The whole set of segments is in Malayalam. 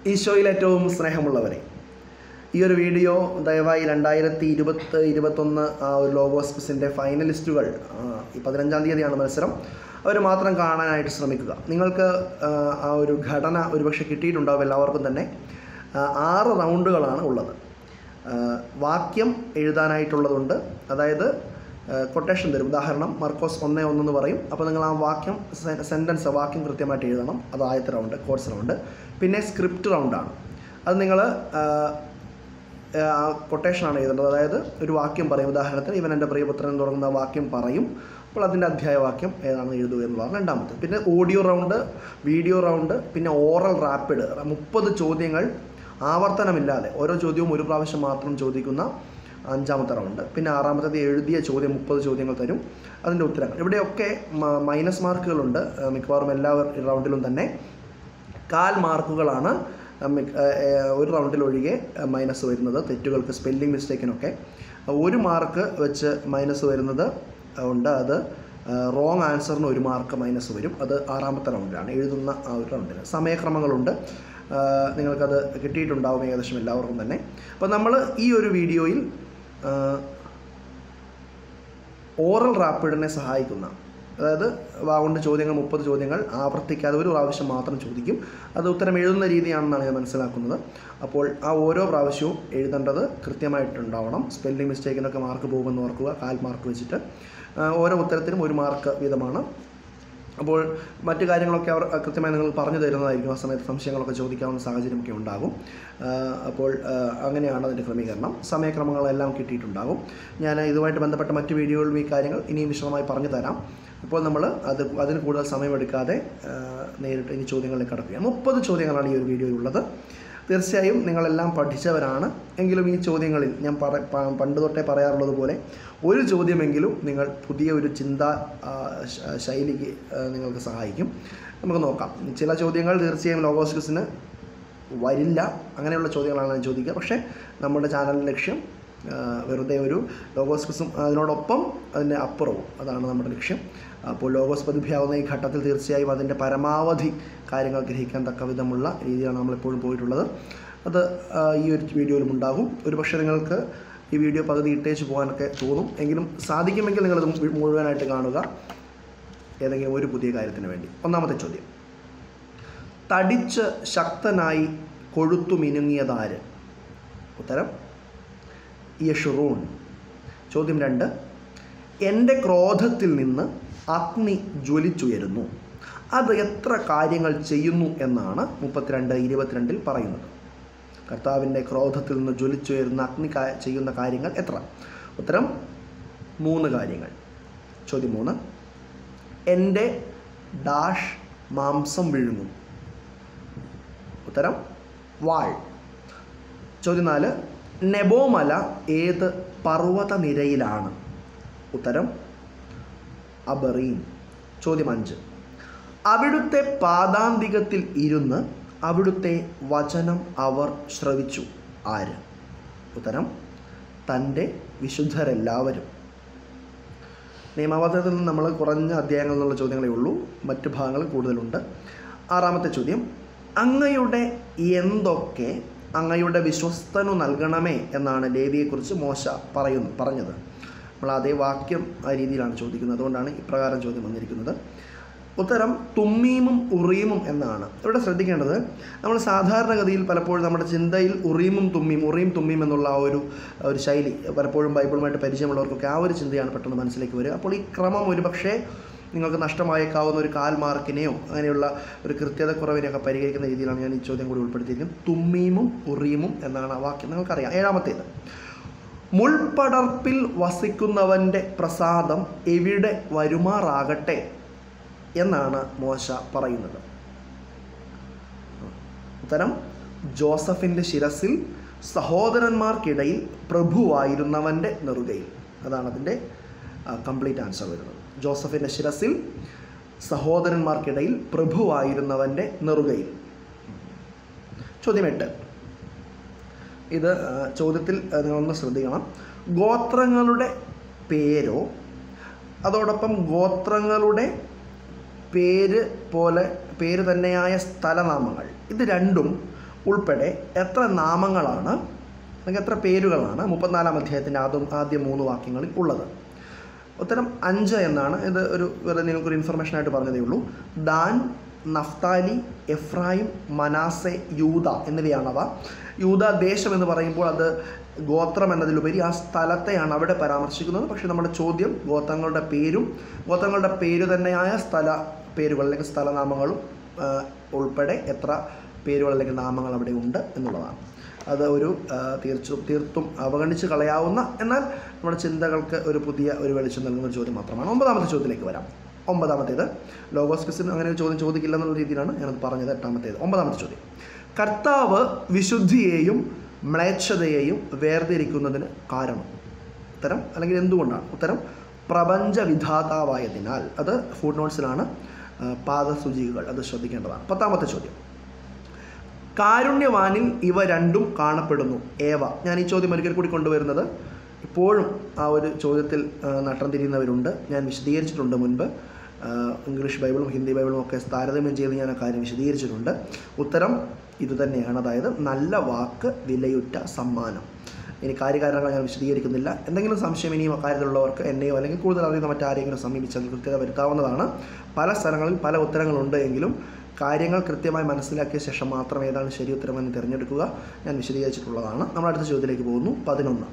ഈശോയിൽ ഏറ്റവും സ്നേഹമുള്ളവരെ ഈ ഒരു വീഡിയോ ദയവായി രണ്ടായിരത്തി ഇരുപത്ത് ഇരുപത്തൊന്ന് ആ ഒരു ലോഗോസ് ക്വിസിൻ്റെ ഫൈനലിസ്റ്റുകൾ ആ, ഈ പതിനഞ്ചാം തീയതിയാണ് മത്സരം അവർ മാത്രം കാണാനായിട്ട് ശ്രമിക്കുക നിങ്ങൾക്ക് ആ, ആ ഒരു ഘടന ഒരുപക്ഷെ കിട്ടിയിട്ടുണ്ടാവും എല്ലാവർക്കും തന്നെ ആ, ആറ് റൗണ്ടുകളാണ് ഉള്ളത് ആ, വാക്യം എഴുതാനായിട്ടുള്ളതുണ്ട് അതായത് കൊട്ടേഷൻ തരും ഉദാഹരണം മർക്കോസ് ഒന്നേ ഒന്നെന്ന് പറയും അപ്പോൾ നിങ്ങൾ ആ വാക്യം സെൻറ്റൻസ് വാക്യം കൃത്യമായിട്ട് എഴുതണം അത് ആദ്യത്തെ റൗണ്ട് കോഴ്സ് റൗണ്ട് പിന്നെ സ്ക്രിപ്റ്റ് റൗണ്ടാണ് അത് നിങ്ങൾ കൊട്ടേഷനാണ് എഴുതേണ്ടത് അതായത് ഒരു വാക്യം പറയും ഉദാഹരണത്തിന് ഇവൻ എൻ്റെ പ്രിയപുത്രൻ എന്ന് തുടങ്ങുന്ന വാക്യം പറയും അപ്പോൾ അതിൻ്റെ അധ്യായവാക്യം ഏതാണെന്ന് എഴുതുക എന്നുള്ളതാണ് രണ്ടാമത്തെ പിന്നെ ഓഡിയോ റൗണ്ട് വീഡിയോ റൗണ്ട് പിന്നെ ഓറൽ റാപ്പിഡ് മുപ്പത് ചോദ്യങ്ങൾ ആവർത്തനമില്ലാതെ ഓരോ ചോദ്യവും ഒരു പ്രാവശ്യം മാത്രം ചോദിക്കുന്ന അഞ്ചാമത്തെ റൗണ്ട് പിന്നെ ആറാമത്തേത് എഴുതിയ ചോദ്യം മുപ്പത് ചോദ്യങ്ങൾ തരും അതിൻ്റെ ഉത്തരങ്ങൾ ഇവിടെയൊക്കെ മ- മൈനസ് മാർക്കുകളുണ്ട് ഏഹ് മിക്കവാറും എല്ലാ റൗണ്ടിലും തന്നെ കാൽ മാർക്കുകളാണ് അഹ് മിക്ക- ഏഹ് ഏഹ് ഒരു റൗണ്ടിൽ ഒഴികെ അഹ് മൈനസ് വരുന്നത് തെറ്റുകൾക്ക് സ്പെല്ലിംഗ് മിസ്റ്റേക്കിനൊക്കെ ഒരു മാർക്ക് വെച്ച് മൈനസ് വരുന്നത് ഉണ്ട് അത് റോങ് ആൻസറിന് ഒരു മാർക്ക് മൈനസ് വരും അത് ആറാമത്തെ റൗണ്ടിലാണ് എഴുതുന്ന ആ ഒരു റൗണ്ടിൽ സമയക്രമങ്ങളുണ്ട് ആഹ് നിങ്ങൾക്കത് കിട്ടിയിട്ടുണ്ടാവും ഏകദേശം എല്ലാവർക്കും തന്നെ അപ്പോൾ നമ്മൾ ഈ ഒരു വീഡിയോയിൽ ആഹ് ഓറൽ റാപ്പിഡിനെ സഹായിക്കുന്ന അതായത് വാഗൊണ്ട് ചോദ്യങ്ങൾ മുപ്പത് ചോദ്യങ്ങൾ ആവർത്തിക്കാതെ ഒരു പ്രാവശ്യം മാത്രം ചോദിക്കും അത് ഉത്തരം എഴുതുന്ന രീതിയാണെന്നാണ് ഞാൻ മനസ്സിലാക്കുന്നത് അപ്പോൾ ആ ഓരോ പ്രാവശ്യവും എഴുതേണ്ടത് കൃത്യമായിട്ടുണ്ടാവണം സ്പെല്ലിംഗ് മിസ്റ്റേക്കിനൊക്കെ മാർക്ക് പോകുമെന്ന് ഓർക്കുക കാൽ മാർക്ക് വെച്ചിട്ട് ആ, ഓരോ ഉത്തരത്തിനും ഒരു മാർക്ക് വീതമാണ് അപ്പോൾ മറ്റു കാര്യങ്ങളൊക്കെ അവർ കൃത്യമായി നിങ്ങൾ പറഞ്ഞു തരുന്നതായിരിക്കും ആ സമയത്ത് സംശയങ്ങളൊക്കെ ചോദിക്കാവുന്ന സാഹചര്യമൊക്കെ ഉണ്ടാകും ആ, അപ്പോൾ ആ, അങ്ങനെയാണ് അതിൻ്റെ ക്രമീകരണം സമയക്രമങ്ങളെല്ലാം കിട്ടിയിട്ടുണ്ടാകും ഞാൻ ഇതുമായിട്ട് ബന്ധപ്പെട്ട മറ്റു വീഡിയോകളിലും ഈ കാര്യങ്ങൾ ഇനിയും വിശദമായി പറഞ്ഞു തരാം ഇപ്പോൾ നമ്മൾ അത് അതിന് കൂടുതൽ സമയമെടുക്കാതെ ആ, നേരിട്ട് ഇനി ചോദ്യങ്ങളിലേക്ക് കടക്കുകയാണ് മുപ്പത് ചോദ്യങ്ങളാണ് ഈ ഒരു വീഡിയോയിലുള്ളത് തീർച്ചയായും നിങ്ങളെല്ലാം പഠിച്ചവരാണ് എങ്കിലും ഈ ചോദ്യങ്ങളിൽ ഞാൻ പറ പ- പണ്ട് തൊട്ടേ പറയാറുള്ളത് പോലെ ഒരു ചോദ്യമെങ്കിലും നിങ്ങൾ പുതിയ ഒരു ചിന്താ ആ, ശ- ശൈലിക്ക് ആ, നിങ്ങൾക്ക് സഹായിക്കും നമുക്ക് നോക്കാം ചില ചോദ്യങ്ങൾ തീർച്ചയായും ലോഗോസ്കിസിന് വരില്ല അങ്ങനെയുള്ള ചോദ്യങ്ങളാണ് ഞാൻ ചോദിക്കുക പക്ഷേ നമ്മുടെ ചാനലിൻ്റെ ലക്ഷ്യം ആ, വെറുതെ ഒരു ലോഗോസ് ക്വിസും അതിനോടൊപ്പം അതിൻ്റെ അപ്പുറവും അതാണ് നമ്മുടെ ലക്ഷ്യം അപ്പോൾ ലോഗോസ് പ്രതിഭയാവുന്ന ഈ ഘട്ടത്തിൽ തീർച്ചയായും അതിൻ്റെ പരമാവധി കാര്യങ്ങൾ ഗ്രഹിക്കാൻ തക്ക വിധമുള്ള രീതിയിലാണ് നമ്മളെപ്പോഴും പോയിട്ടുള്ളത് അത് ആ, ഈ ഒരു വീഡിയോയിലും ഉണ്ടാകും ഒരു പക്ഷേ നിങ്ങൾക്ക് ഈ വീഡിയോ പകുതി ഇട്ടേച്ച് പോകാനൊക്കെ തോന്നും എങ്കിലും സാധിക്കുമെങ്കിൽ നിങ്ങളത് മു- മുഴുവനായിട്ട് കാണുക ഏതെങ്കിലും ഒരു പുതിയ കാര്യത്തിന് വേണ്ടി ഒന്നാമത്തെ ചോദ്യം തടിച്ച് ശക്തനായി കൊഴുത്തു മിനുങ്ങിയതാര് ഉത്തരം യഷുറൂൺ ചോദ്യം രണ്ട് എൻ്റെ ക്രോധത്തിൽ നിന്ന് അഗ്നി ജ്വലിച്ചുയരുന്നു അത് എത്ര കാര്യങ്ങൾ ചെയ്യുന്നു എന്നാണ് മുപ്പത്തിരണ്ട് ഇരുപത്തിരണ്ടിൽ പറയുന്നത് കർത്താവിൻ്റെ ക്രോധത്തിൽ നിന്ന് ജ്വലിച്ചുയരുന്ന അഗ്നി കാ- ചെയ്യുന്ന കാര്യങ്ങൾ എത്ര ഉത്തരം മൂന്ന് കാര്യങ്ങൾ ചോദ്യം മൂന്ന് എൻ്റെ ഡാഷ് മാംസം വിഴുങ്ങും ഉത്തരം വാൾ ചോദ്യം നാല് നെബോമല ഏത് പർവ്വത നിരയിലാണ് ഉത്തരം അബറീൻ ചോദ്യം അഞ്ച് അവിടുത്തെ പാദാന്തികത്തിൽ ഇരുന്ന് അവിടുത്തെ വചനം അവർ ശ്രവിച്ചു ആര് ഉത്തരം തൻ്റെ വിശുദ്ധരെല്ലാവരും നിയമാവധത്തിൽ നിന്ന് നമ്മൾ കുറഞ്ഞ അധ്യായങ്ങളിൽ നിന്നുള്ള ചോദ്യങ്ങളേ ഉള്ളൂ മറ്റു ഭാഗങ്ങൾ കൂടുതലുണ്ട് ആറാമത്തെ ചോദ്യം അങ്ങയുടെ എന്തൊക്കെ അങ്ങയുടെ വിശ്വസ്തനു നൽകണമേ എന്നാണ് ലേവിയെക്കുറിച്ച് മോശ പറയുന്നു പറഞ്ഞത് നമ്മൾ അതേ വാക്യം ആ രീതിയിലാണ് ചോദിക്കുന്നത് അതുകൊണ്ടാണ് ഇപ്രകാരം ചോദ്യം വന്നിരിക്കുന്നത് ഉത്തരം തുമ്മീമും ഉറീമും എന്നാണ് ഇവിടെ ശ്രദ്ധിക്കേണ്ടത് നമ്മൾ സാധാരണഗതിയിൽ പലപ്പോഴും നമ്മുടെ ചിന്തയിൽ ഉറീമും തുമ്മീം ഉറീം തുമ്മീം എന്നുള്ള ആ ഒരു ഒരു ശൈലി പലപ്പോഴും ബൈബിളുമായിട്ട് പരിചയമുള്ളവർക്കൊക്കെ ആ ഒരു ചിന്തയാണ് പെട്ടെന്ന് മനസ്സിലേക്ക് വരിക അപ്പോൾ ഈ ക്രമം ഒരു പക്ഷേ നിങ്ങൾക്ക് നഷ്ടമായേക്കാവുന്ന ഒരു കാൽ മാർക്കിനെയോ അങ്ങനെയുള്ള ഒരു കൃത്യതക്കുറവിനെയൊക്കെ പരിഹരിക്കുന്ന രീതിയിലാണ് ഞാൻ ഈ ചോദ്യം കൂടി ഉൾപ്പെടുത്തിയിരിക്കുന്നത് തുമ്മീമും ഉറീമും എന്നാണ് ആ വാക്യം നിങ്ങൾക്കറിയാം ഏഴാമത്തേത് മുൾപടർപ്പിൽ വസിക്കുന്നവൻ്റെ പ്രസാദം എവിടെ വരുമാറാകട്ടെ എന്നാണ് മോശ പറയുന്നത് ഉത്തരം ജോസഫിൻ്റെ ശിരസിൽ സഹോദരന്മാർക്കിടയിൽ പ്രഭുവായിരുന്നവൻ്റെ നെറുകയിൽ അതാണ് അതിൻ്റെ കംപ്ലീറ്റ് ആൻസർ വരുന്നത് ജോസഫിൻ്റെ ശിരസിൽ സഹോദരന്മാർക്കിടയിൽ പ്രഭുവായിരുന്നവൻ്റെ നെറുകയിൽ ചോദ്യം എട്ട് ഇത് ആ, ചോദ്യത്തിൽ ആ, നിങ്ങളൊന്ന് ശ്രദ്ധിക്കണം ഗോത്രങ്ങളുടെ പേരോ അതോടൊപ്പം ഗോത്രങ്ങളുടെ പേര് പോലെ പേര് തന്നെയായ സ്ഥലനാമങ്ങൾ ഇത് രണ്ടും ഉൾപ്പെടെ എത്ര നാമങ്ങളാണ് അല്ലെങ്കിൽ എത്ര പേരുകളാണ് മുപ്പത്തിനാലാം അധ്യായത്തിൻ്റെ ആദ്യം ആദ്യ മൂന്ന് വാക്യങ്ങളിൽ ഉള്ളത് ഉത്തരം അഞ്ച് എന്നാണ് ഇത് ഒരു വെറുതെ നിങ്ങൾക്കൊരു ഇൻഫർമേഷൻ ആയിട്ട് പറഞ്ഞതേ ഉള്ളൂ ദാൻ നഫ്താലി എഫ്രായിം മനാസെ യൂത എന്നിവയാണവ യൂത ദേശം എന്ന് പറയുമ്പോൾ അത് ഗോത്രം എന്നതിലുപരി ആ സ്ഥലത്തെയാണ് അവിടെ പരാമർശിക്കുന്നത് പക്ഷേ നമ്മുടെ ചോദ്യം ഗോത്രങ്ങളുടെ പേരും ഗോത്രങ്ങളുടെ പേര് തന്നെയായ സ്ഥല പേരുകൾ അല്ലെങ്കിൽ സ്ഥലനാമങ്ങളും ആ, ഉൾപ്പെടെ എത്ര പേരുകൾ അല്ലെങ്കിൽ നാമങ്ങൾ അവിടെ ഉണ്ട് എന്നുള്ളതാണ് അത് ഒരു ആ, തീർച്ചും തീർത്തും അവഗണിച്ച് കളയാവുന്ന എന്നാൽ നമ്മുടെ ചിന്തകൾക്ക് ഒരു പുതിയ ഒരു വെളിച്ചം നൽകുന്ന ഒരു ചോദ്യം മാത്രമാണ് ഒമ്പതാമത്തെ ചോദ്യത്തിലേക്ക് വരാം ഒമ്പതാമത്തേത് ലോഗോസ് ക്വിസിന് അങ്ങനെ ഒരു ചോദ്യം ചോദിക്കില്ല എന്നുള്ള രീതിയിലാണ് ഞാനത് പറഞ്ഞത് എട്ടാമത്തേത് ഒമ്പതാമത്തെ ചോദ്യം കർത്താവ് വിശുദ്ധിയെയും മ്ലേച്ഛതയെയും വേർതിരിക്കുന്നതിന് കാരണം ഉത്തരം അല്ലെങ്കിൽ എന്തുകൊണ്ടാണ് ഉത്തരം പ്രപഞ്ച വിധാതാവായതിനാൽ അത് ഫുഡ് നോട്ട്സിലാണ് ആ, പാദസൂചികകൾ അത് ശ്രദ്ധിക്കേണ്ടതാണ് പത്താമത്തെ ചോദ്യം കാരുണ്യവാനിൽ ഇവ രണ്ടും കാണപ്പെടുന്നു ഏവ ഞാൻ ഈ ചോദ്യം ഒരിക്കൽ കൂടി കൊണ്ടുവരുന്നത് ഇപ്പോഴും ആ ഒരു ചോദ്യത്തിൽ ആ, നട്ടം തിരിയുന്നവരുണ്ട് ഞാൻ വിശദീകരിച്ചിട്ടുണ്ട് മുൻപ് ആ, ഇംഗ്ലീഷ് ബൈബിളും ഹിന്ദി ബൈബിളും ഒക്കെ താരതമ്യം ചെയ്ത് ഞാൻ ആ കാര്യം വിശദീകരിച്ചിട്ടുണ്ട് ഉത്തരം ഇതുതന്നെയാണ് അതായത് നല്ല വാക്ക് വിലയുറ്റ സമ്മാനം ഇനി കാര്യകാരണങ്ങൾ ഞാൻ വിശദീകരിക്കുന്നില്ല എന്തെങ്കിലും സംശയം ഇനിയും അക്കാര്യത്തിലുള്ളവർക്ക് എന്നെയോ അല്ലെങ്കിൽ കൂടുതൽ അറിയുന്ന മറ്റാരെങ്കിലും സമീപിച്ച് അതിൽ കൃത്യത വരുത്താവുന്നതാണ് പല സ്ഥലങ്ങളിൽ പല ഉത്തരങ്ങളുണ്ട് എങ്കിലും കാര്യങ്ങൾ കൃത്യമായി മനസ്സിലാക്കിയ ശേഷം മാത്രം ഏതാണ് ശരി ഉത്തരമെന്ന് തിരഞ്ഞെടുക്കുക ഞാൻ വിശദീകരിച്ചിട്ടുള്ളതാണ് നമ്മൾ അടുത്ത ചോദ്യത്തിലേക്ക് പോകുന്നു പതിനൊന്ന്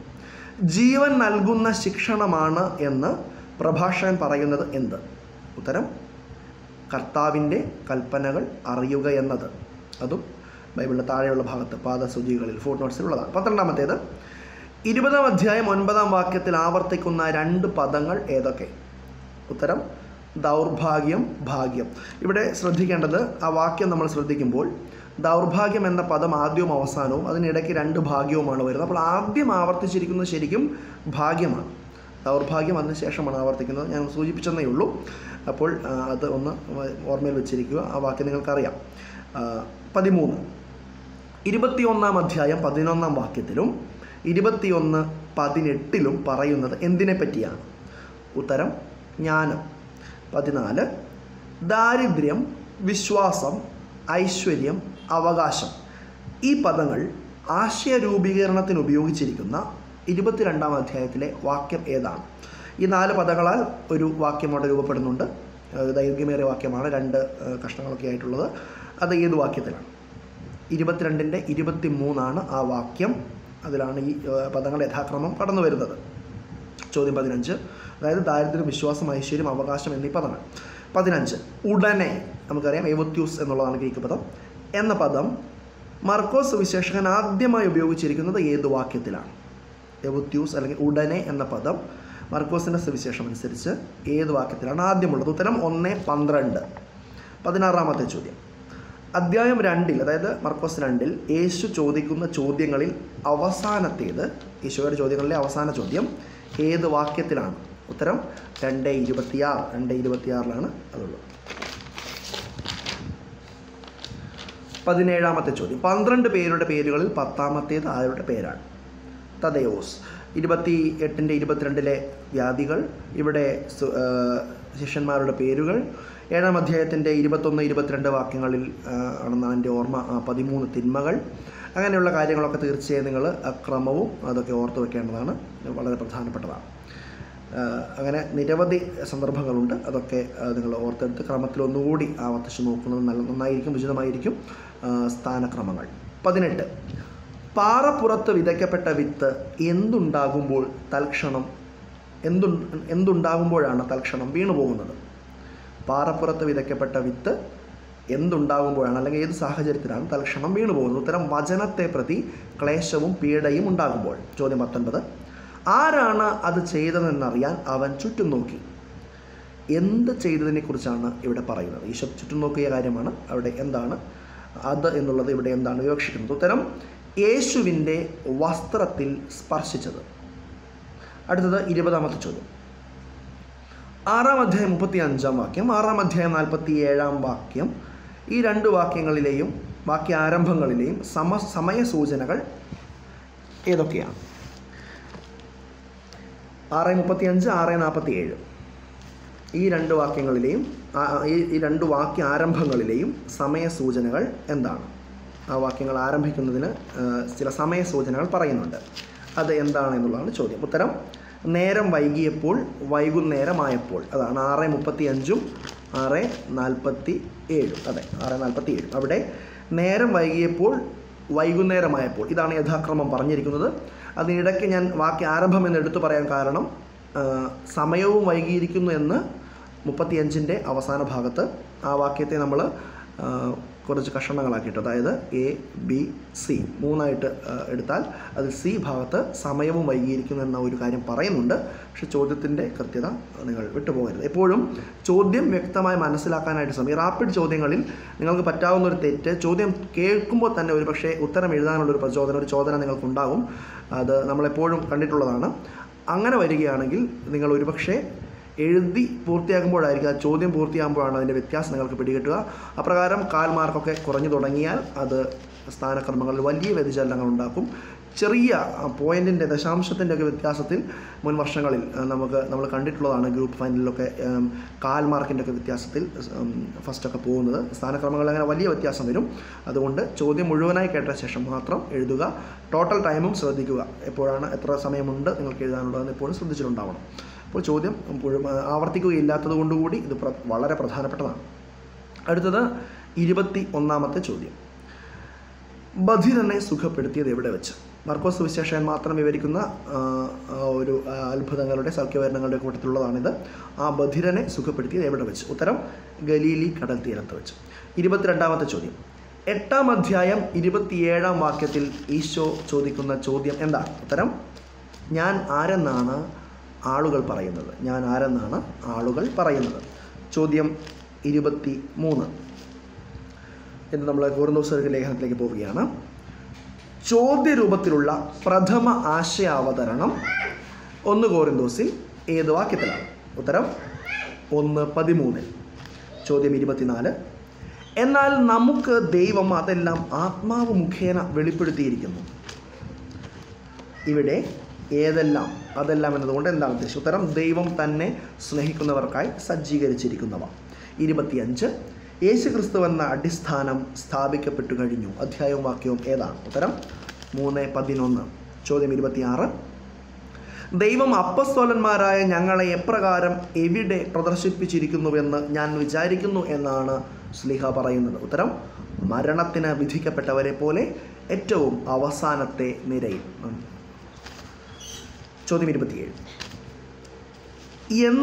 ജീവൻ നൽകുന്ന ശിക്ഷണമാണ് എന്ന് പ്രഭാഷകൻ പറയുന്നത് എന്ത് ഉത്തരം കർത്താവിൻ്റെ കൽപ്പനകൾ അറിയുക എന്നത് അതും ബൈബിളിൻ്റെ താഴെയുള്ള ഭാഗത്ത് പാദസൂചികളിൽ ഫുഡ് നോട്ട്സിലുള്ളതാണ് പന്ത്രണ്ടാമത്തേത് ഇരുപതാം അധ്യായം ഒൻപതാം വാക്യത്തിൽ ആവർത്തിക്കുന്ന രണ്ട് പദങ്ങൾ ഏതൊക്കെ ഉത്തരം ദൗർഭാഗ്യം ഭാഗ്യം ഇവിടെ ശ്രദ്ധിക്കേണ്ടത് ആ വാക്യം നമ്മൾ ശ്രദ്ധിക്കുമ്പോൾ ദൗർഭാഗ്യം എന്ന പദം ആദ്യവും അവസാനവും അതിനിടയ്ക്ക് രണ്ട് ഭാഗ്യവുമാണ് വരുന്നത് അപ്പോൾ ആദ്യം ആവർത്തിച്ചിരിക്കുന്നത് ശരിക്കും ഭാഗ്യമാണ് ദൗർഭാഗ്യം അതിന് ശേഷമാണ് ആവർത്തിക്കുന്നത് ഞാൻ സൂചിപ്പിച്ചെന്നേ ഉള്ളൂ അപ്പോൾ ആ, അത് ഒന്ന് ഓർമ്മയിൽ വെച്ചിരിക്കുക ആ വാക്യം നിങ്ങൾക്കറിയാം ആ, പതിമൂന്ന് ഇരുപത്തിയൊന്നാം അധ്യായം പതിനൊന്നാം വാക്യത്തിലും ഇരുപത്തിയൊന്ന് പതിനെട്ടിലും പറയുന്നത് എന്തിനെ പറ്റിയാണ് ഉത്തരം ജ്ഞാനം പതിനാല് ദാരിദ്ര്യം വിശ്വാസം ഐശ്വര്യം അവകാശം ഈ പദങ്ങൾ ആശയരൂപീകരണത്തിന് ഉപയോഗിച്ചിരിക്കുന്ന ഇരുപത്തിരണ്ടാം അധ്യായത്തിലെ വാക്യം ഏതാണ് ഈ നാല് പദങ്ങളാൽ ഒരു വാക്യം അവിടെ രൂപപ്പെടുന്നുണ്ട് ഏഹ് ദൈർഘ്യമേറിയ വാക്യമാണ് രണ്ട് ഏഹ് കഷ്ണങ്ങളൊക്കെ ആയിട്ടുള്ളത് അത് ഏത് വാക്യത്തിലാണ് ഇരുപത്തിരണ്ടിൻ്റെ ഇരുപത്തി മൂന്നാണ് ആ വാക്യം അതിലാണ് ഈ ഏഹ് പദങ്ങളുടെ യഥാക്രമം കടന്നു വരുന്നത് ചോദ്യം പതിനഞ്ച് അതായത് ദാരിദ്ര്യം വിശ്വാസം ഐശ്വര്യം അവകാശം എന്നീ പദങ്ങൾ പതിനഞ്ച് ഉടനെ നമുക്കറിയാം എവത്യൂസ് എന്നുള്ളതാണ് ഗ്രീക്ക് പദം എന്ന പദം മർക്കോസ് വിശേഷകൻ ആദ്യമായി ഉപയോഗിച്ചിരിക്കുന്നത് ഏത് വാക്യത്തിലാണ് എവത്യൂസ് അല്ലെങ്കിൽ ഉടനെ എന്ന പദം മർക്കോസിൻ്റെ സുവിശേഷം അനുസരിച്ച് ഏത് വാക്യത്തിലാണ് ആദ്യമുള്ളത് ഉത്തരം ഒന്ന് പന്ത്രണ്ട് പതിനാറാമത്തെ ചോദ്യം അദ്ധ്യായം രണ്ടിൽ അതായത് മർക്കോസ് രണ്ടിൽ യേശു ചോദിക്കുന്ന ചോദ്യങ്ങളിൽ അവസാനത്തേത് യേശുവിൻ്റെ ചോദ്യങ്ങളിലെ അവസാന ചോദ്യം ഏത് വാക്യത്തിലാണ് ഉത്തരം രണ്ട് ഇരുപത്തിയാറ് രണ്ട് ഇരുപത്തിയാറിലാണ് അതുള്ളത് പതിനേഴാമത്തെ ചോദ്യം പന്ത്രണ്ട് പേരുടെ പേരുകളിൽ പത്താമത്തേത് ആരുടെ പേരാണ് തദയോസ് ഇരുപത്തി എട്ടിൻ്റെ ഇരുപത്തിരണ്ടിലെ വ്യാധികൾ ഇവിടെ സു- ആ, ശിഷ്യന്മാരുടെ പേരുകൾ ഏഴാം അധ്യായത്തിൻ്റെ ഇരുപത്തൊന്ന് ഇരുപത്തിരണ്ട് വാക്യങ്ങളിൽ ആ, ആണെന്ന് എൻ്റെ ഓർമ്മ ആ, പതിമൂന്ന് തിന്മകൾ അങ്ങനെയുള്ള കാര്യങ്ങളൊക്കെ തീർച്ചയായും നിങ്ങൾ ക്രമവും അതൊക്കെ ഓർത്ത് വെക്കേണ്ടതാണ് വളരെ പ്രധാനപ്പെട്ടതാണ് ആ, അങ്ങനെ നിരവധി സന്ദർഭങ്ങളുണ്ട് അതൊക്കെ ആ, നിങ്ങൾ ഓർത്തെടുത്ത് ക്രമത്തിൽ ഒന്നുകൂടി ആവർത്തിച്ച് നോക്കുന്നത് നല്ല നന്നായിരിക്കും ഉചിതമായിരിക്കും ആ, സ്ഥാനക്രമങ്ങൾ പതിനെട്ട് പാറപ്പുറത്ത് വിതയ്ക്കപ്പെട്ട വിത്ത് എന്തുണ്ടാകുമ്പോൾ തൽക്ഷണം എന്തു എന്തുണ്ടാകുമ്പോഴാണ് തൽക്ഷണം വീണു പോകുന്നത് പാറപ്പുറത്ത് വിതയ്ക്കപ്പെട്ട വിത്ത് എന്തുണ്ടാകുമ്പോഴാണ് അല്ലെങ്കിൽ ഏത് സാഹചര്യത്തിലാണ് തൽക്ഷണം വീണു പോകുന്നത് ഉത്തരം വചനത്തെ പ്രതി ക്ലേശവും പീഡയും ഉണ്ടാകുമ്പോൾ ചോദ്യം പത്തൊൻപത് ആരാണ് അത് ചെയ്തതെന്നറിയാൻ അവൻ ചുറ്റും നോക്കി എന്ത് ചെയ്തതിനെക്കുറിച്ചാണ് ഇവിടെ പറയുന്നത് ഈശോ ചുറ്റും നോക്കിയ കാര്യമാണ് അവിടെ എന്താണ് അത് എന്നുള്ളത് ഇവിടെ എന്താണ് വിവക്ഷിക്കുന്നത് ഉത്തരം യേശുവിൻ്റെ വസ്ത്രത്തിൽ സ്പർശിച്ചത് അടുത്തത് ഇരുപതാമത്തെ ചോദ്യം ആറാം അധ്യായം മുപ്പത്തി അഞ്ചാം വാക്യം ആറാം അധ്യായം നാൽപ്പത്തി ഏഴാം വാക്യം ഈ രണ്ട് വാക്യങ്ങളിലെയും വാക്യ ആരംഭങ്ങളിലെയും സമ സമയ സൂചനകൾ ഏതൊക്കെയാണ് ആറ് മുപ്പത്തി അഞ്ച് ആറ് നാൽപ്പത്തി ഏഴ് ഈ രണ്ട് വാക്യങ്ങളിലെയും ആ- ഈ ഈ രണ്ട് വാക്യ ആരംഭങ്ങളിലെയും സമയ സൂചനകൾ എന്താണ് ആ വാക്യങ്ങൾ ആരംഭിക്കുന്നതിന് ആ, ചില സമയ സൂചനകൾ പറയുന്നുണ്ട് അത് എന്താണ് എന്നുള്ളതാണ് ചോദ്യം ഉത്തരം നേരം വൈകിയപ്പോൾ വൈകുന്നേരമായപ്പോൾ അതാണ് ആറ് മുപ്പത്തി അഞ്ചും ആറ് നാൽപ്പത്തി ഏഴും അതെ ആറ് നാൽപ്പത്തി ഏഴും അവിടെ നേരം വൈകിയപ്പോൾ വൈകുന്നേരമായപ്പോൾ ഇതാണ് യഥാക്രമം പറഞ്ഞിരിക്കുന്നത് അതിനിടയ്ക്ക് ഞാൻ വാക്യ ആരംഭം എന്ന് എടുത്തു പറയാൻ കാരണം ആ, സമയവും വൈകിയിരിക്കുന്നു എന്ന് മുപ്പത്തിയഞ്ചിൻ്റെ അവസാന ഭാഗത്ത് ആ വാക്യത്തെ നമ്മൾ കുറച്ച് കഷണങ്ങളാക്കിയിട്ട് അതായത് എ ബി സി മൂന്നായിട്ട് ആ, എടുത്താൽ അത് സി ഭാഗത്ത് സമയവും വൈകിയിരിക്കുന്നു എന്ന ഒരു കാര്യം പറയുന്നുണ്ട് പക്ഷേ ചോദ്യത്തിൻ്റെ കൃത്യത നിങ്ങൾ വിട്ടുപോകരുത് എപ്പോഴും ചോദ്യം വ്യക്തമായി മനസ്സിലാക്കാനായിട്ട് ശ്രമിക്കും റാപ്പിഡ് ചോദ്യങ്ങളിൽ നിങ്ങൾക്ക് പറ്റാവുന്ന ഒരു തെറ്റ് ചോദ്യം കേൾക്കുമ്പോൾ തന്നെ ഒരു പക്ഷേ ഉത്തരം എഴുതാനുള്ള ഒരു പ്രചോദനം ഒരു ചോദന നിങ്ങൾക്കുണ്ടാകും അത് നമ്മളെപ്പോഴും കണ്ടിട്ടുള്ളതാണ് അങ്ങനെ വരികയാണെങ്കിൽ നിങ്ങൾ ഒരുപക്ഷെ എഴുതി പൂർത്തിയാക്കുമ്പോഴായിരിക്കും ആ ചോദ്യം പൂർത്തിയാകുമ്പോഴാണ് അതിൻ്റെ വ്യത്യാസം നിങ്ങൾക്ക് പിടികിട്ടുക അപ്രകാരം കാൽ മാർക്കൊക്കെ കുറഞ്ഞു തുടങ്ങിയാൽ അത് സ്ഥാനക്രമങ്ങളിൽ വലിയ വ്യതിചലനങ്ങൾ ഉണ്ടാക്കും ചെറിയ പോയിൻറ്റിൻ്റെ ദശാംശത്തിൻ്റെ ഒക്കെ വ്യത്യാസത്തിൽ മുൻ വർഷങ്ങളിൽ ആ, നമുക്ക് നമ്മൾ കണ്ടിട്ടുള്ളതാണ് ഗ്രൂപ്പ് ഫൈനലിലൊക്കെ ഉം, കാൽ മാർക്കിൻ്റെ ഒക്കെ വ്യത്യാസത്തിൽ ഉം, ഫസ്റ്റൊക്കെ പോകുന്നത് സ്ഥാനക്രമങ്ങളിൽ അങ്ങനെ വലിയ വ്യത്യാസം വരും അതുകൊണ്ട് ചോദ്യം മുഴുവനായി കേട്ട ശേഷം മാത്രം എഴുതുക ടോട്ടൽ ടൈമും ശ്രദ്ധിക്കുക എപ്പോഴാണ് എത്ര സമയമുണ്ട് നിങ്ങൾക്ക് എഴുതാനുള്ളതെന്ന് എപ്പോഴും ശ്രദ്ധിച്ചിട്ടുണ്ടാവണം അപ്പോൾ ചോദ്യം മുഴുവൻ ആവർത്തിക്കുകയില്ലാത്തത് കൊണ്ടുകൂടി ഇത് പ്ര- വളരെ പ്രധാനപ്പെട്ടതാണ് അടുത്തത് ഇരുപത്തി ഒന്നാമത്തെ ചോദ്യം ബധിരനെ സുഖപ്പെടുത്തിയത് എവിടെ വെച്ച് മർക്കോസ് വിശേഷൻ മാത്രം വിവരിക്കുന്ന ആ, ആ ഒരു ആ, അത്ഭുതങ്ങളുടെ സൗഖ്യവരണങ്ങളുടെ കൂട്ടത്തിലുള്ളതാണിത് ആ ബധിരനെ സുഖപ്പെടുത്തിയത് എവിടെ വെച്ച് ഉത്തരം ഗലീലി കടൽ തീരത്ത് വെച്ച് ഇരുപത്തിരണ്ടാമത്തെ ചോദ്യം എട്ടാം അധ്യായം ഇരുപത്തിയേഴാം വാക്യത്തിൽ ഈശോ ചോദിക്കുന്ന ചോദ്യം എന്താണ് ഉത്തരം ഞാൻ ആരെന്നാണ് ആളുകൾ പറയുന്നത് ഞാൻ ആരെന്നാണ് ആളുകൾ പറയുന്നത് ചോദ്യം ഇരുപത്തി മൂന്ന് എന്ന് നമ്മൾ കോറിന്തോസ് ലേഖനത്തിലേക്ക് പോവുകയാണ് ചോദ്യരൂപത്തിലുള്ള പ്രഥമ ആശയാവതരണം ഒന്ന് കോറിന്തോസിൽ ഏത് വാക്യത്തിലാണ് ഉത്തരം ഒന്ന് പതിമൂന്നിൽ ചോദ്യം ഇരുപത്തിനാല് എന്നാൽ നമുക്ക് ദൈവം അതെല്ലാം ആത്മാവ് മുഖേന വെളിപ്പെടുത്തിയിരിക്കുന്നു ഇവിടെ ഏതെല്ലാം അതെല്ലാം എന്നതുകൊണ്ട് എന്താണ് ഉദ്ദേശം ഉത്തരം ദൈവം തന്നെ സ്നേഹിക്കുന്നവർക്കായി സജ്ജീകരിച്ചിരിക്കുന്നവ ഇരുപത്തിയഞ്ച് യേശു ക്രിസ്തു എന്ന അടിസ്ഥാനം സ്ഥാപിക്കപ്പെട്ടു കഴിഞ്ഞു അധ്യായവും വാക്യവും ഏതാണ് ഉത്തരം മൂന്ന് പതിനൊന്ന് ചോദ്യം ഇരുപത്തിയാറ് ദൈവം അപ്പസ്തോലന്മാരായ ഞങ്ങളെ എപ്രകാരം എവിടെ പ്രദർശിപ്പിച്ചിരിക്കുന്നുവെന്ന് ഞാൻ വിചാരിക്കുന്നു എന്നാണ് സ്ലിഹ പറയുന്നത് ഉത്തരം മരണത്തിന് വിധിക്കപ്പെട്ടവരെ പോലെ ഏറ്റവും അവസാനത്തെ നിരയിൽ ഉം. ചോദ്യം ഇരുപത്തിയേഴ്